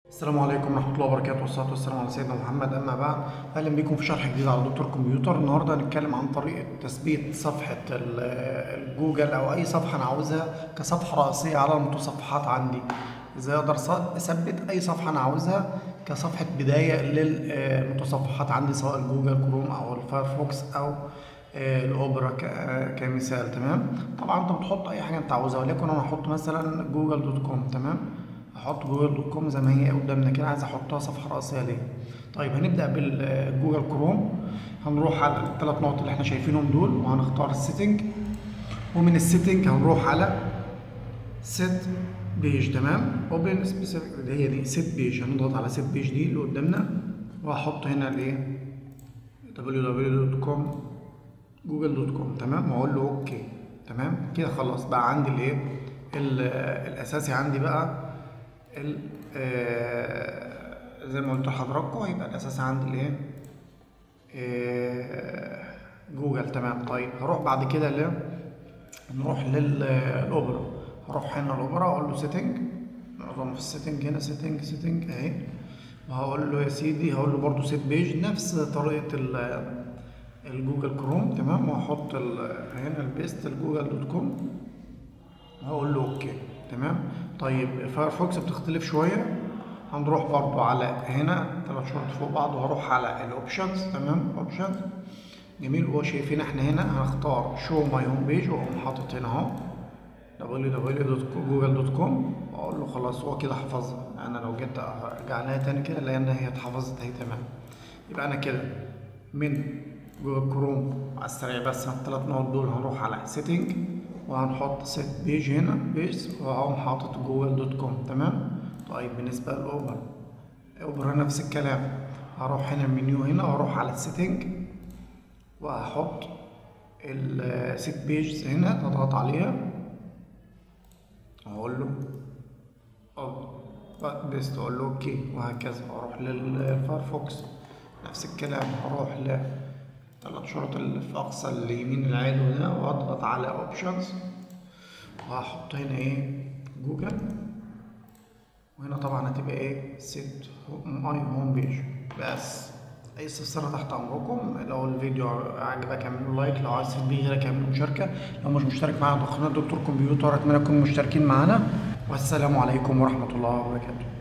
السلام عليكم ورحمة الله وبركاته والصلاة والسلام على سيدنا محمد أما بعد أهلا بكم في شرح جديد على دكتور كمبيوتر النهاردة هنتكلم عن طريقة تثبيت صفحة ال- الجوجل أو أي صفحة أنا عاوزها كصفحة رئيسية على المتصفحات عندي إزاي أقدر ص- أثبت أي صفحة أنا عاوزها كصفحة بداية للمتصفحات عندي سواء الجوجل كروم أو الفايرفوكس أو آه، الأوبرا ك- آه، كمثال تمام طبعا أنت بتحط أي حاجة أنت عاوزها وليكن أنا هحط مثلا جوجل دوت كوم تمام احط جوجل دوت كوم زي ما هي قدامنا كده عايز احطها صفحه رئيسيه ليه طيب هنبدا بالجوجل كروم هنروح على الثلاث نقط اللي احنا شايفينهم دول وهنختار السيتنج ومن السيتنج هنروح على سيت بيج تمام اوبن سبيسيفيك اللي هي دي سيت بيج هنضغط على سيت بيج دي اللي قدامنا وهحط هنا الايه www.com جوجل دوت كوم تمام واقول له اوكي تمام كده خلاص بقى عندي الايه ال- الاساسي عندي بقى ال آه، زي ما قلت لحضراتكم هيبقى الاساسي عندي الايه آه، جوجل تمام طيب هروح بعد كده ل نروح للاوبرا هروح هنا الاوبرا اقول له سيتنج معظم في السيتنج هنا سيتنج سيتنج اهي وهقول له يا سيدي هقول له برضو سيت بيج نفس طريقه ال- الجوجل كروم تمام وهحط ال- هنا البيست الجوجل دوت كوم هقول له اوكي تمام طيب فايرفوكس بتختلف شويه هنروح برضو على هنا ثلاث شرط فوق بعض وهروح على الاوبشنز تمام اوبشنز جميل هو شايفين احنا هنا هنختار شو ماي هوم بيج واقوم حاطط هنا اهو www.google.com واقول له خلاص هو كده حفظها انا لو جيت ارجع لها تاني كده الاقي ان هي اتحفظت اهي تمام يبقى انا كده من جوجل كروم على السريع بس الثلاث نقط دول هنروح على سيتنج وهنحط سيت بيج هنا بيج وهقوم حاطط جوجل دوت كوم تمام طيب بالنسبه للاوبر اوبر نفس الكلام هروح هنا المنيو هنا واروح على السيتنج وهحط السيت بيج هنا اضغط عليها اقول له بس اقول له اوكي وهكذا اروح للفايرفوكس نفس الكلام هروح ل ثلاث شرط اللي في اقصى اليمين العالي ده واضغط على اوبشنز وهحط هنا ايه جوجل وهنا طبعا هتبقى ايه سيت ماي هوم بيج بس اي استفسار تحت امركم لو الفيديو عجبك اعملوا لايك لو عايز تفيد بيه غيرك اعملوا مشاركه لو مش مشترك معانا قناه دكتور كمبيوتر اتمنى تكونوا مشتركين معانا والسلام عليكم ورحمه الله وبركاته